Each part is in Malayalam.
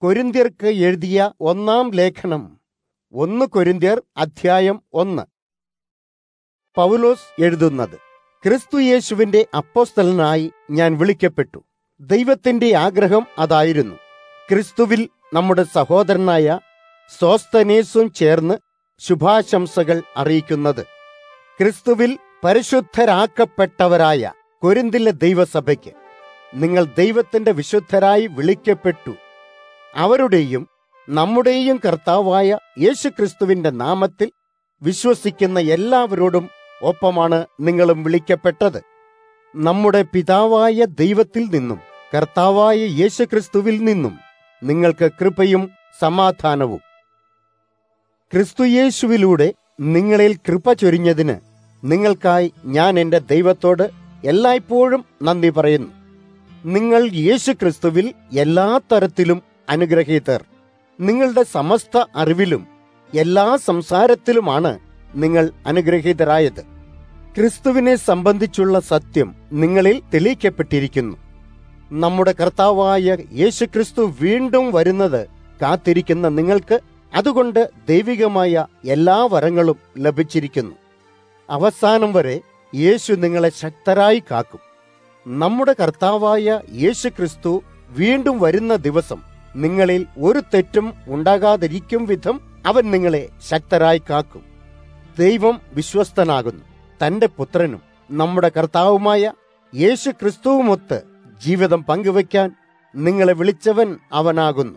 കൊരിന്ത്യർക്ക് എഴുതിയ ഒന്നാം ലേഖനം ഒന്ന് കൊരിന്ത്യർ അധ്യായം ഒന്ന് പൗലോസ് എഴുതുന്നത് ക്രിസ്തു യേശുവിന്റെ അപ്പോസ്തലനായി ഞാൻ വിളിക്കപ്പെട്ടു ദൈവത്തിന്റെ ആഗ്രഹം അതായിരുന്നു ക്രിസ്തുവിൽ നമ്മുടെ സഹോദരനായ സോസ്തനേസും ചേർന്ന് ശുഭാശംസകൾ അറിയിക്കുന്നത് ക്രിസ്തുവിൽ പരിശുദ്ധരാക്കപ്പെട്ടവരായ കൊരിന്തിലെ ദൈവസഭയ്ക്ക് നിങ്ങൾ ദൈവത്തിന്റെ വിശുദ്ധരായി വിളിക്കപ്പെട്ടു അവരുടെയും നമ്മുടെയും കർത്താവായ യേശുക്രിസ്തുവിന്റെ നാമത്തിൽ വിശ്വസിക്കുന്ന എല്ലാവരോടും ഒപ്പമാണ് നിങ്ങളും വിളിക്കപ്പെട്ടത് നമ്മുടെ പിതാവായ ദൈവത്തിൽ നിന്നും കർത്താവായ യേശുക്രിസ്തുവിൽ നിന്നും നിങ്ങൾക്ക് കൃപയും സമാധാനവും ക്രിസ്തുയേശുവിലൂടെ നിങ്ങളിൽ കൃപ ചൊരിഞ്ഞതിന് നിങ്ങൾക്കായി ഞാൻ എൻ്റെ ദൈവത്തോട് എല്ലായ്പ്പോഴും നന്ദി പറയുന്നു നിങ്ങൾ യേശുക്രിസ്തുവിൽ എല്ലാ തരത്തിലും അനുഗ്രഹീതർ നിങ്ങളുടെ സമസ്ത അറിവിലും എല്ലാ സംസാരത്തിലുമാണ് നിങ്ങൾ അനുഗ്രഹീതരായത് ക്രിസ്തുവിനെ സംബന്ധിച്ചുള്ള സത്യം നിങ്ങളിൽ തെളിയിക്കപ്പെട്ടിരിക്കുന്നു നമ്മുടെ കർത്താവായ യേശുക്രിസ്തു വീണ്ടും വരുന്നത് കാത്തിരിക്കുന്ന നിങ്ങൾക്ക് അതുകൊണ്ട് ദൈവികമായ എല്ലാ വരങ്ങളും ലഭിച്ചിരിക്കുന്നു അവസാനം വരെ യേശു നിങ്ങളെ ശക്തരായി കാക്കും നമ്മുടെ കർത്താവായ യേശുക്രിസ്തു വീണ്ടും വരുന്ന ദിവസം നിങ്ങളിൽ ഒരു തെറ്റും ഉണ്ടാകാതിരിക്കും വിധം അവൻ നിങ്ങളെ ശക്തരായി കാക്കും ദൈവം വിശ്വസ്തനാകുന്നു തന്റെ പുത്രനും നമ്മുടെ കർത്താവുമായ യേശു ക്രിസ്തുവുമൊത്ത് ജീവിതം പങ്കുവയ്ക്കാൻ നിങ്ങളെ വിളിച്ചവൻ അവനാകുന്നു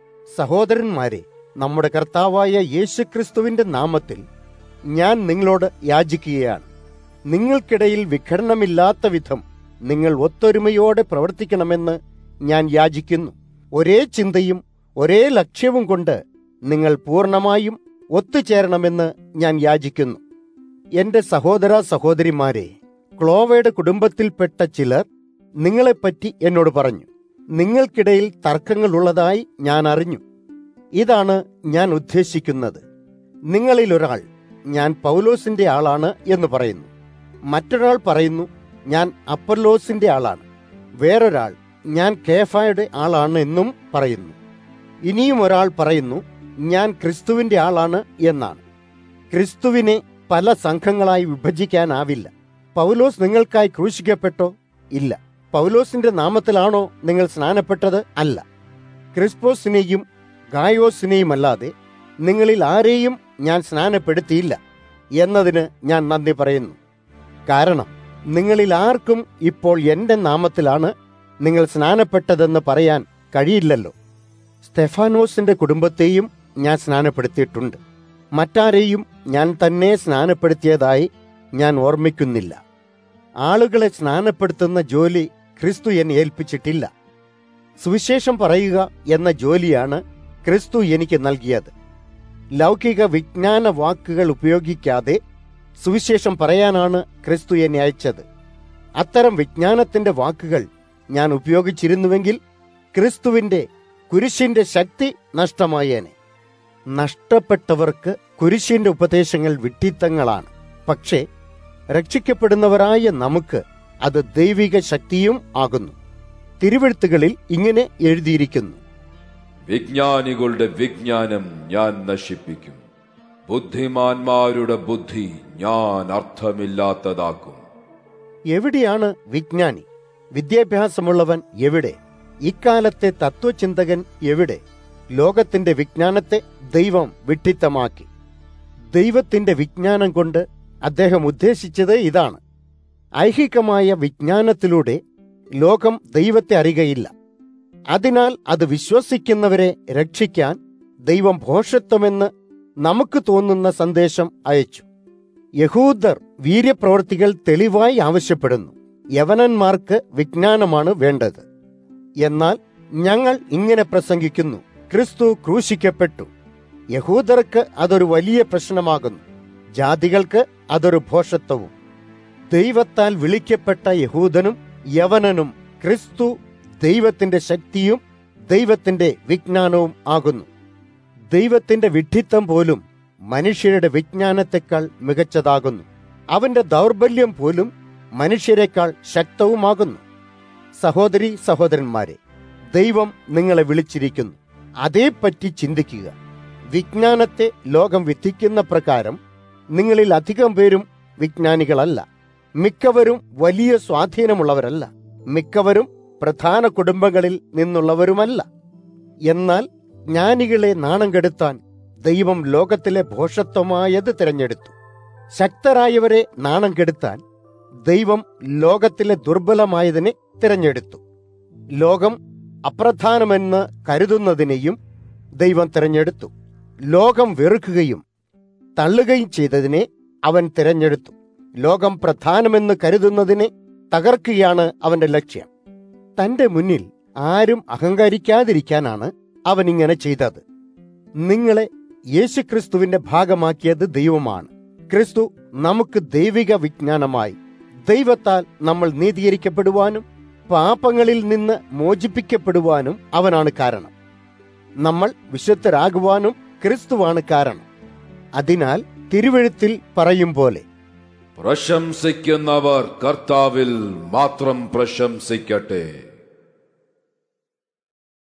സഹോദരന്മാരെ നമ്മുടെ കർത്താവായ യേശുക്രിസ്തുവിന്റെ നാമത്തിൽ ഞാൻ നിങ്ങളോട് യാചിക്കുകയാണ് നിങ്ങൾക്കിടയിൽ വിഘടനമില്ലാത്ത വിധം നിങ്ങൾ ഒത്തൊരുമയോടെ പ്രവർത്തിക്കണമെന്ന് ഞാൻ യാചിക്കുന്നു ഒരേ ചിന്തയും ഒരേ ലക്ഷ്യവും കൊണ്ട് നിങ്ങൾ പൂർണ്ണമായും ഒത്തുചേരണമെന്ന് ഞാൻ യാചിക്കുന്നു എന്റെ സഹോദര സഹോദരിമാരെ ക്ലോവയുടെ കുടുംബത്തിൽപ്പെട്ട ചിലർ നിങ്ങളെപ്പറ്റി എന്നോട് പറഞ്ഞു നിങ്ങൾക്കിടയിൽ തർക്കങ്ങളുള്ളതായി ഞാൻ അറിഞ്ഞു ഇതാണ് ഞാൻ ഉദ്ദേശിക്കുന്നത് നിങ്ങളിൽ ഒരാൾ ഞാൻ പൗലോസിന്റെ ആളാണ് എന്ന് പറയുന്നു മറ്റൊരാൾ പറയുന്നു ഞാൻ അപ്പല്ലോസിന്റെ ആളാണ് വേറൊരാൾ ഞാൻ കേഫായുടെ ആളാണ് എന്നും പറയുന്നു ഇനിയും ഒരാൾ പറയുന്നു ഞാൻ ക്രിസ്തുവിന്റെ ആളാണ് എന്നാണ് ക്രിസ്തുവിനെ പല സംഘങ്ങളായി വിഭജിക്കാനാവില്ല പൗലോസ് നിങ്ങൾക്കായി ക്രൂശിക്കപ്പെട്ടോ ഇല്ല പൗലോസിന്റെ നാമത്തിലാണോ നിങ്ങൾ സ്നാനപ്പെട്ടത് അല്ല ക്രിസ്പോസിനെയും ഗായോസിനെയും അല്ലാതെ നിങ്ങളിൽ ആരെയും ഞാൻ സ്നാനപ്പെടുത്തിയില്ല എന്നതിന് ഞാൻ നന്ദി പറയുന്നു കാരണം നിങ്ങളിൽ ആർക്കും ഇപ്പോൾ എന്റെ നാമത്തിലാണ് നിങ്ങൾ സ്നാനപ്പെട്ടതെന്ന് പറയാൻ കഴിയില്ലല്ലോ സ്തെഫാനോസിന്റെ കുടുംബത്തെയും ഞാൻ സ്നാനപ്പെടുത്തിയിട്ടുണ്ട് മറ്റാരെയും ഞാൻ തന്നെ സ്നാനപ്പെടുത്തിയതായി ഞാൻ ഓർമ്മിക്കുന്നില്ല ആളുകളെ സ്നാനപ്പെടുത്തുന്ന ജോലി ക്രിസ്തു എന്നെ ഏൽപ്പിച്ചിട്ടില്ല സുവിശേഷം പറയുക എന്ന ജോലിയാണ് ക്രിസ്തു എനിക്ക് നൽകിയത് ലൗകിക വിജ്ഞാന വാക്കുകൾ ഉപയോഗിക്കാതെ സുവിശേഷം പറയാനാണ് ക്രിസ്തു എന്നെ അയച്ചത് അത്തരം വിജ്ഞാനത്തിന്റെ വാക്കുകൾ ഞാൻ ഉപയോഗിച്ചിരുന്നുവെങ്കിൽ ക്രിസ്തുവിന്റെ കുരിശിന്റെ ശക്തി നഷ്ടമായേനെ നഷ്ടപ്പെട്ടവർക്ക് കുരിശിന്റെ ഉപദേശങ്ങൾ വിട്ടിത്തങ്ങളാണ് പക്ഷേ രക്ഷിക്കപ്പെടുന്നവരായ നമുക്ക് അത് ദൈവിക ശക്തിയും ആകുന്നു തിരുവെഴുത്തുകളിൽ ഇങ്ങനെ എഴുതിയിരിക്കുന്നു വിജ്ഞാനികളുടെ വിജ്ഞാനം ഞാൻ നശിപ്പിക്കും ബുദ്ധിമാന്മാരുടെ ബുദ്ധി ഞാൻ അർത്ഥമില്ലാത്തതാക്കും എവിടെയാണ് വിജ്ഞാനി വിദ്യാഭ്യാസമുള്ളവൻ എവിടെ ഇക്കാലത്തെ തത്വചിന്തകൻ എവിടെ ലോകത്തിന്റെ വിജ്ഞാനത്തെ ദൈവം വിട്ടിത്തമാക്കി ദൈവത്തിന്റെ വിജ്ഞാനം കൊണ്ട് അദ്ദേഹം ഉദ്ദേശിച്ചത് ഇതാണ് ഐഹികമായ വിജ്ഞാനത്തിലൂടെ ലോകം ദൈവത്തെ അറിയുകയില്ല അതിനാൽ അത് വിശ്വസിക്കുന്നവരെ രക്ഷിക്കാൻ ദൈവം ഭോഷത്വമെന്ന് നമുക്ക് തോന്നുന്ന സന്ദേശം അയച്ചു യഹൂദർ വീര്യപ്രവൃത്തികൾ തെളിവായി ആവശ്യപ്പെടുന്നു യവനന്മാർക്ക് വിജ്ഞാനമാണ് വേണ്ടത് എന്നാൽ ഞങ്ങൾ ഇങ്ങനെ പ്രസംഗിക്കുന്നു ക്രിസ്തു ക്രൂശിക്കപ്പെട്ടു യഹൂദർക്ക് അതൊരു വലിയ പ്രശ്നമാകുന്നു ജാതികൾക്ക് അതൊരു ഭോഷത്വവും ദൈവത്താൽ വിളിക്കപ്പെട്ട യഹൂദനും യവനനും ക്രിസ്തു ദൈവത്തിന്റെ ശക്തിയും ദൈവത്തിന്റെ വിജ്ഞാനവും ആകുന്നു ദൈവത്തിന്റെ വിഡ്ഢിത്തം പോലും മനുഷ്യരുടെ വിജ്ഞാനത്തെക്കാൾ മികച്ചതാകുന്നു അവന്റെ ദൗർബല്യം പോലും മനുഷ്യരെക്കാൾ ശക്തവുമാകുന്നു സഹോദരി സഹോദരന്മാരെ ദൈവം നിങ്ങളെ വിളിച്ചിരിക്കുന്നു അതേപ്പറ്റി ചിന്തിക്കുക വിജ്ഞാനത്തെ ലോകം വിധിക്കുന്ന പ്രകാരം നിങ്ങളിൽ അധികം പേരും വിജ്ഞാനികളല്ല മിക്കവരും വലിയ സ്വാധീനമുള്ളവരല്ല മിക്കവരും പ്രധാന കുടുംബങ്ങളിൽ നിന്നുള്ളവരുമല്ല എന്നാൽ ജ്ഞാനികളെ നാണം കെടുത്താൻ ദൈവം ലോകത്തിലെ ഭോഷത്വമായത് തിരഞ്ഞെടുത്തു ശക്തരായവരെ നാണം കെടുത്താൻ ദൈവം ലോകത്തിലെ ദുർബലമായതിനെ തിരഞ്ഞെടുത്തു ലോകം അപ്രധാനമെന്ന് കരുതുന്നതിനെയും ദൈവം തിരഞ്ഞെടുത്തു ലോകം വെറുക്കുകയും തള്ളുകയും ചെയ്തതിനെ അവൻ തിരഞ്ഞെടുത്തു ലോകം പ്രധാനമെന്ന് കരുതുന്നതിനെ തകർക്കുകയാണ് അവന്റെ ലക്ഷ്യം തന്റെ മുന്നിൽ ആരും അഹങ്കരിക്കാതിരിക്കാനാണ് അവൻ ഇങ്ങനെ ചെയ്തത് നിങ്ങളെ യേശുക്രിസ്തുവിന്റെ ഭാഗമാക്കിയത് ദൈവമാണ് ക്രിസ്തു നമുക്ക് ദൈവിക വിജ്ഞാനമായി ദൈവത്താൽ നമ്മൾ നീതീകരിക്കപ്പെടുവാനും പാപങ്ങളിൽ നിന്ന് മോചിപ്പിക്കപ്പെടുവാനും അവനാണ് കാരണം നമ്മൾ വിശുദ്ധരാകുവാനും ക്രിസ്തുവാണ് കാരണം അതിനാൽ തിരുവഴുത്തിൽ പറയും പോലെ പ്രശംസിക്കുന്നവർ കർത്താവിൽ മാത്രം പ്രശംസിക്കട്ടെ